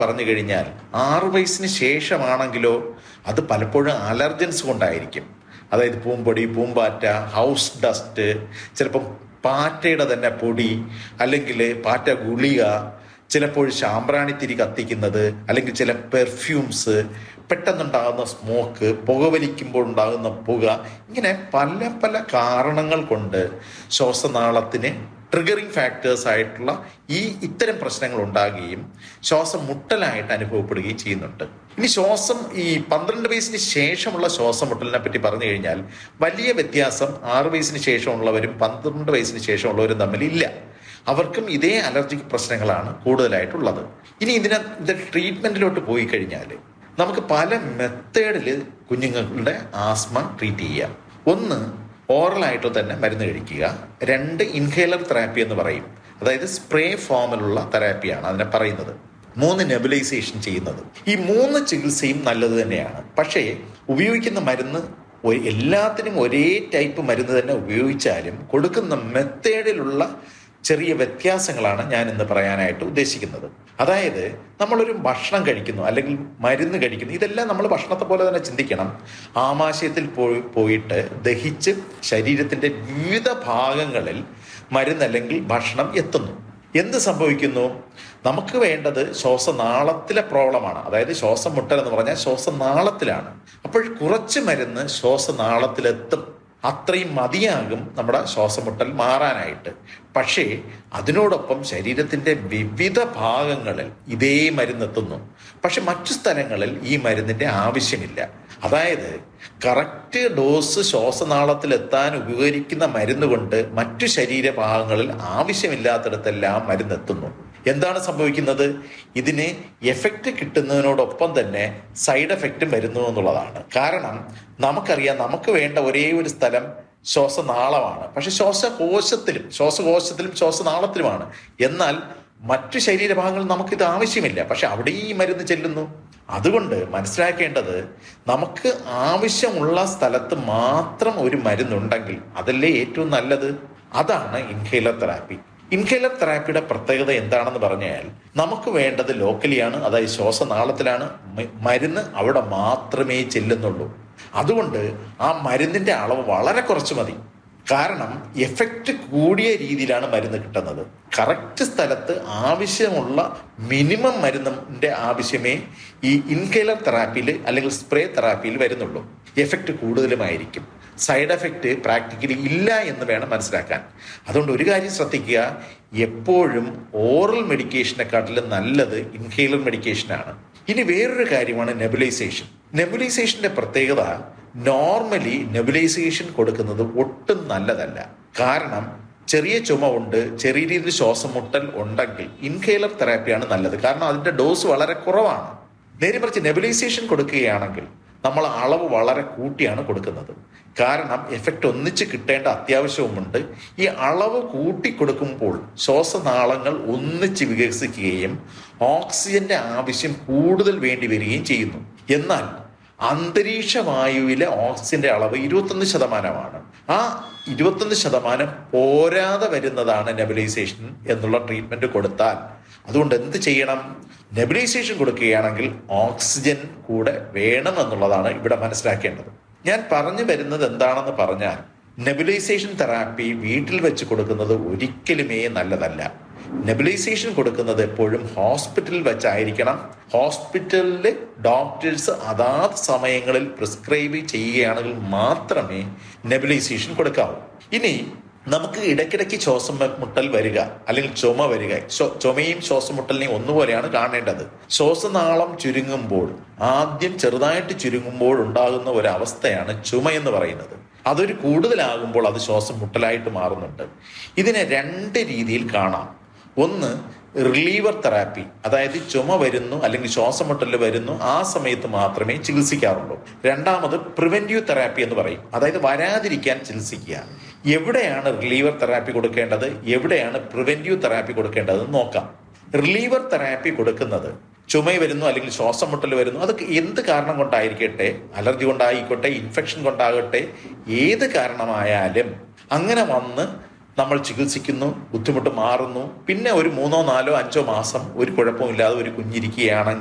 പറഞ്ഞു കഴിഞ്ഞാൽ ആറു വയസ്സിന് ശേഷമാണെങ്കിലോ അത് പലപ്പോഴും അലർജൻസ് കൊണ്ടായിരിക്കും അതായത് പൂമ്പൊടി പൂമ്പാറ്റ ഹൗസ് ഡസ്റ്റ് ചിലപ്പം പാറ്റയുടെ തന്നെ പൊടി അല്ലെങ്കിൽ പാറ്റ ഗുളിക ചിലപ്പോൾ ശാമ്പ്രാണിത്തിരി കത്തിക്കുന്നത് അല്ലെങ്കിൽ ചില പെർഫ്യൂംസ് പെട്ടെന്നുണ്ടാകുന്ന സ്മോക്ക് പുകവലിക്കുമ്പോൾ ഉണ്ടാകുന്ന പുക ഇങ്ങനെ പല പല കാരണങ്ങൾ കൊണ്ട് ശ്വാസനാളത്തിന് ട്രിഗറിങ് ഫാക്ടേഴ്സ് ആയിട്ടുള്ള ഈ ഇത്തരം പ്രശ്നങ്ങൾ ഉണ്ടാകുകയും ശ്വാസം മുട്ടലായിട്ട് അനുഭവപ്പെടുകയും ചെയ്യുന്നുണ്ട് ഇനി ശ്വാസം ഈ പന്ത്രണ്ട് വയസ്സിന് ശേഷമുള്ള ശ്വാസം മുട്ടലിനെ പറ്റി പറഞ്ഞു കഴിഞ്ഞാൽ വലിയ വ്യത്യാസം ആറ് വയസ്സിന് ശേഷമുള്ളവരും പന്ത്രണ്ട് വയസ്സിന് ശേഷമുള്ളവരും തമ്മിൽ ഇല്ല അവർക്കും ഇതേ അലർജിക് പ്രശ്നങ്ങളാണ് കൂടുതലായിട്ടുള്ളത് ഇനി ഇതിനെ ഇത് ട്രീറ്റ്മെന്റിലോട്ട് പോയി കഴിഞ്ഞാൽ നമുക്ക് പല മെത്തേഡിൽ കുഞ്ഞുങ്ങളുടെ ആസ്മ ട്രീറ്റ് ചെയ്യാം ഒന്ന് ഓറലായിട്ട് തന്നെ മരുന്ന് കഴിക്കുക രണ്ട് ഇൻഹേലർ തെറാപ്പി എന്ന് പറയും അതായത് സ്പ്രേ ഫോമിലുള്ള തെറാപ്പിയാണ് അതിനെ പറയുന്നത് മൂന്ന് നെബുലൈസേഷൻ ചെയ്യുന്നത് ഈ മൂന്ന് ചികിത്സയും നല്ലത് തന്നെയാണ് പക്ഷേ ഉപയോഗിക്കുന്ന മരുന്ന് ഒ- എല്ലാത്തിനും ഒരേ ടൈപ്പ് മരുന്ന് തന്നെ ഉപയോഗിച്ചാലും കൊടുക്കുന്ന മെത്തേഡിലുള്ള ചെറിയ വ്യത്യാസങ്ങളാണ് ഞാൻ ഇന്ന് പറയാനായിട്ട് ഉദ്ദേശിക്കുന്നത് അതായത് നമ്മളൊരു ഭക്ഷണം കഴിക്കുന്നു അല്ലെങ്കിൽ മരുന്ന് കഴിക്കുന്നു ഇതെല്ലാം നമ്മൾ ഭക്ഷണത്തെ പോലെ തന്നെ ചിന്തിക്കണം ആമാശയത്തിൽ പോയി പോയിട്ട് ദഹിച്ച് ശരീരത്തിന്റെ വിവിധ ഭാഗങ്ങളിൽ മരുന്ന് അല്ലെങ്കിൽ ഭക്ഷണം എത്തുന്നു എന്ത് സംഭവിക്കുന്നു നമുക്ക് വേണ്ടത് ശ്വാസനാളത്തിലെ പ്രോബ്ലമാണ് അതായത് ശ്വാസം മുട്ടൽ എന്ന് പറഞ്ഞാൽ ശ്വാസനാളത്തിലാണ് അപ്പോൾ കുറച്ച് മരുന്ന് ശ്വാസനാളത്തിലെത്തും അത്രയും മതിയാകും നമ്മുടെ ശ്വാസമുട്ടൽ മാറാനായിട്ട് പക്ഷേ അതിനോടൊപ്പം ശരീരത്തിന്റെ വിവിധ ഭാഗങ്ങളിൽ ഇതേ മരുന്നെത്തുന്നു പക്ഷെ മറ്റു സ്ഥലങ്ങളിൽ ഈ മരുന്നിന്റെ ആവശ്യമില്ല അതായത് കറക്റ്റ് ഡോസ് ശ്വാസനാളത്തിൽ എത്താൻ ഉപകരിക്കുന്ന മരുന്ന് കൊണ്ട് മറ്റു ശരീരഭാഗങ്ങളിൽ ആവശ്യമില്ലാത്തിടത്തെല്ലാം മരുന്നെത്തുന്നു എന്താണ് സംഭവിക്കുന്നത് ഇതിന് എഫക്റ്റ് കിട്ടുന്നതിനോടൊപ്പം തന്നെ സൈഡ് എഫക്റ്റും വരുന്നു എന്നുള്ളതാണ് കാരണം നമുക്കറിയാം നമുക്ക് വേണ്ട ഒരേ ഒരു സ്ഥലം ശ്വാസനാളമാണ് പക്ഷെ ശ്വാസകോശത്തിലും ശ്വാസകോശത്തിലും ശ്വാസനാളത്തിലുമാണ് എന്നാൽ മറ്റു ശരീരഭാഗങ്ങളിൽ നമുക്കിത് ആവശ്യമില്ല പക്ഷെ അവിടെ ഈ മരുന്ന് ചെല്ലുന്നു അതുകൊണ്ട് മനസ്സിലാക്കേണ്ടത് നമുക്ക് ആവശ്യമുള്ള സ്ഥലത്ത് മാത്രം ഒരു മരുന്നുണ്ടെങ്കിൽ അതല്ലേ ഏറ്റവും നല്ലത് അതാണ് ഇൻഹേലർ തെറാപ്പി ഇൻഹേലർ തെറാപ്പിയുടെ പ്രത്യേകത എന്താണെന്ന് പറഞ്ഞാൽ നമുക്ക് വേണ്ടത് ലോക്കലിയാണ് അതായത് ശ്വാസനാളത്തിലാണ് മ- മരുന്ന് അവിടെ മാത്രമേ ചെല്ലുന്നുള്ളൂ അതുകൊണ്ട് ആ മരുന്നിന്റെ അളവ് വളരെ കുറച്ച് മതി കാരണം എഫക്റ്റ് കൂടിയ രീതിയിലാണ് മരുന്ന് കിട്ടുന്നത് കറക്റ്റ് സ്ഥലത്ത് ആവശ്യമുള്ള മിനിമം മരുന്നിന്റെ ആവശ്യമേ ഈ ഇൻഹേലർ തെറാപ്പിയിൽ അല്ലെങ്കിൽ സ്പ്രേ തെറാപ്പിയിൽ വരുന്നുള്ളൂ എഫക്റ്റ് കൂടുതലുമായിരിക്കും സൈഡ് എഫക്റ്റ് പ്രാക്ടിക്കലി ഇല്ല എന്ന് വേണം മനസ്സിലാക്കാൻ അതുകൊണ്ട് ഒരു കാര്യം ശ്രദ്ധിക്കുക എപ്പോഴും ഓറൽ മെഡിക്കേഷനെക്കാട്ടിലും നല്ലത് ഇൻഹേലർ മെഡിക്കേഷനാണ് ഇനി വേറൊരു കാര്യമാണ് നെബുലൈസേഷൻ നെബുലൈസേഷന്റെ പ്രത്യേകത നോർമലി നെബുലൈസേഷൻ കൊടുക്കുന്നത് ഒട്ടും നല്ലതല്ല കാരണം ചെറിയ ചുമ ഉണ്ട് ചെറിയ രീതിയിൽ ശ്വാസം മുട്ടൽ ഉണ്ടെങ്കിൽ ഇൻഹേലർ തെറാപ്പിയാണ് നല്ലത് കാരണം അതിന്റെ ഡോസ് വളരെ കുറവാണ് നേരെ മറിച്ച് നെബുലൈസേഷൻ കൊടുക്കുകയാണെങ്കിൽ നമ്മൾ അളവ് വളരെ കൂട്ടിയാണ് കൊടുക്കുന്നത് കാരണം എഫക്റ്റ് ഒന്നിച്ച് കിട്ടേണ്ട അത്യാവശ്യവുമുണ്ട് ഈ അളവ് കൂട്ടി കൊടുക്കുമ്പോൾ ശ്വാസനാളങ്ങൾ ഒന്നിച്ച് വികസിക്കുകയും ഓക്സിജന്റെ ആവശ്യം കൂടുതൽ വേണ്ടി വരികയും ചെയ്യുന്നു എന്നാൽ അന്തരീക്ഷ വായുവിലെ ഓക്സിജന്റെ അളവ് ഇരുപത്തൊന്ന് ശതമാനമാണ് ആ ഇരുപത്തൊന്ന് ശതമാനം പോരാതെ വരുന്നതാണ് നെബുലൈസേഷൻ എന്നുള്ള ട്രീറ്റ്മെന്റ് കൊടുത്താൽ അതുകൊണ്ട് എന്ത് ചെയ്യണം നെബുലൈസേഷൻ കൊടുക്കുകയാണെങ്കിൽ ഓക്സിജൻ കൂടെ വേണം എന്നുള്ളതാണ് ഇവിടെ മനസ്സിലാക്കേണ്ടത് ഞാൻ പറഞ്ഞു വരുന്നത് എന്താണെന്ന് പറഞ്ഞാൽ നെബുലൈസേഷൻ തെറാപ്പി വീട്ടിൽ വെച്ച് കൊടുക്കുന്നത് ഒരിക്കലുമേ നല്ലതല്ല നെബുലൈസേഷൻ കൊടുക്കുന്നത് എപ്പോഴും ഹോസ്പിറ്റലിൽ വെച്ചായിരിക്കണം ഹോസ്പിറ്റലിൽ ഡോക്ടേഴ്സ് അതാത് സമയങ്ങളിൽ പ്രിസ്ക്രൈബ് ചെയ്യുകയാണെങ്കിൽ മാത്രമേ നെബുലൈസേഷൻ കൊടുക്കാവൂ ഇനി നമുക്ക് ഇടയ്ക്കിടയ്ക്ക് ശ്വാസം മുട്ടൽ വരിക അല്ലെങ്കിൽ ചുമ വരിക ശ്വ- ചുമയും ശ്വാസം മുട്ടലിനെയും ഒന്നുപോലെയാണ് കാണേണ്ടത് ശ്വാസനാളം ചുരുങ്ങുമ്പോൾ ആദ്യം ചെറുതായിട്ട് ചുരുങ്ങുമ്പോൾ ഉണ്ടാകുന്ന ഒരു അവസ്ഥയാണ് ചുമ എന്ന് പറയുന്നത് അതൊരു കൂടുതലാകുമ്പോൾ അത് ശ്വാസം മുട്ടലായിട്ട് മാറുന്നുണ്ട് ഇതിനെ രണ്ട് രീതിയിൽ കാണാം ഒന്ന് റിലീവർ തെറാപ്പി അതായത് ചുമ വരുന്നു അല്ലെങ്കിൽ ശ്വാസം മുട്ടൽ വരുന്നു ആ സമയത്ത് മാത്രമേ ചികിത്സിക്കാറുള്ളൂ രണ്ടാമത് പ്രിവെന്റീവ് തെറാപ്പി എന്ന് പറയും അതായത് വരാതിരിക്കാൻ ചികിത്സിക്കുക എവിടെയാണ് റിലീവർ തെറാപ്പി കൊടുക്കേണ്ടത് എവിടെയാണ് പ്രിവെന്റീവ് തെറാപ്പി കൊടുക്കേണ്ടത് എന്ന് നോക്കാം റിലീവർ തെറാപ്പി കൊടുക്കുന്നത് ചുമ വരുന്നു അല്ലെങ്കിൽ ശ്വാസം മുട്ടൽ വരുന്നു അതൊക്കെ എന്ത് കാരണം കൊണ്ടായിരിക്കട്ടെ അലർജി കൊണ്ടായിക്കോട്ടെ ഇൻഫെക്ഷൻ കൊണ്ടാകട്ടെ ഏത് കാരണമായാലും അങ്ങനെ വന്ന് നമ്മൾ ചികിത്സിക്കുന്നു ബുദ്ധിമുട്ട് മാറുന്നു പിന്നെ ഒരു മൂന്നോ നാലോ അഞ്ചോ മാസം ഒരു കുഴപ്പമില്ലാതെ ഒരു കുഞ്ഞിരിക്കുകയാണെങ്കിൽ